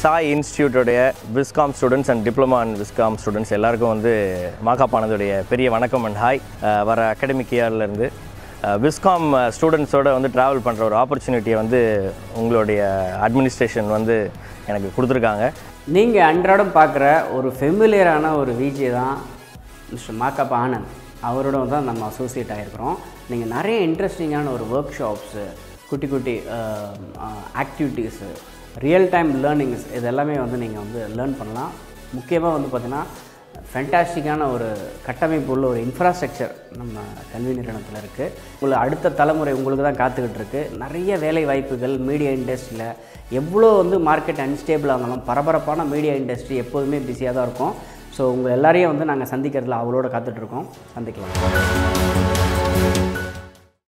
சாய் இன்ஸ்டியூட்டோடைய viscom students and diploma and viscom students எல்லாருக்கும் வந்து மாகாப்பானதுடைய பெரிய வணக்கம் அண்ட் ஹாய் வர அகாடமிக் இயர்லேருந்து விஸ்காம் ஸ்டூடெண்ட்ஸோட வந்து ட்ராவல் பண்ணுற ஒரு ஆப்பர்ச்சுனிட்டியை வந்து உங்களுடைய அட்மினிஸ்ட்ரேஷன் வந்து எனக்கு கொடுத்துருக்காங்க நீங்கள் அன்றாடம் பார்க்குற ஒரு ஃபெமிலியரான ஒரு விஜே தான் மிஸ்டர் மாக்கப் ஆனந்த் அவரோட தான் நம்ம அசோசியேட் ஆகிருக்கிறோம் நீங்கள் நிறைய இன்ட்ரெஸ்டிங்கான ஒரு ஒர்க் ஷாப்ஸு குட்டி குட்டி ஆக்டிவிட்டீஸு ரியல் டைம் லேர்னிங்ஸ் இது எல்லாமே வந்து நீங்கள் வந்து லேர்ன் பண்ணலாம் முக்கியமாக வந்து பார்த்திங்கன்னா ஃபென்டாஸ்டிக்கான ஒரு கட்டமைப்பு உள்ள ஒரு இன்ஃப்ராஸ்ட்ரக்சர் நம்ம கல்வி நிறுவனத்தில் இருக்குது உங்களுக்கு அடுத்த தலைமுறை உங்களுக்கு தான் காத்துக்கிட்டு இருக்கு நிறைய வேலை வாய்ப்புகள் மீடியா இண்டஸ்ட்ரியில் எவ்வளோ வந்து மார்க்கெட் அன்ஸ்டேபிளாக இருந்தாலும் பரபரப்பான மீடியா இண்டஸ்ட்ரி எப்போதுமே பிஸியாக தான் இருக்கும் ஸோ உங்கள் எல்லாரையும் வந்து நாங்கள் சந்திக்கிறதுல அவளோட காத்துட்ருக்கோம் சந்திக்கலாம்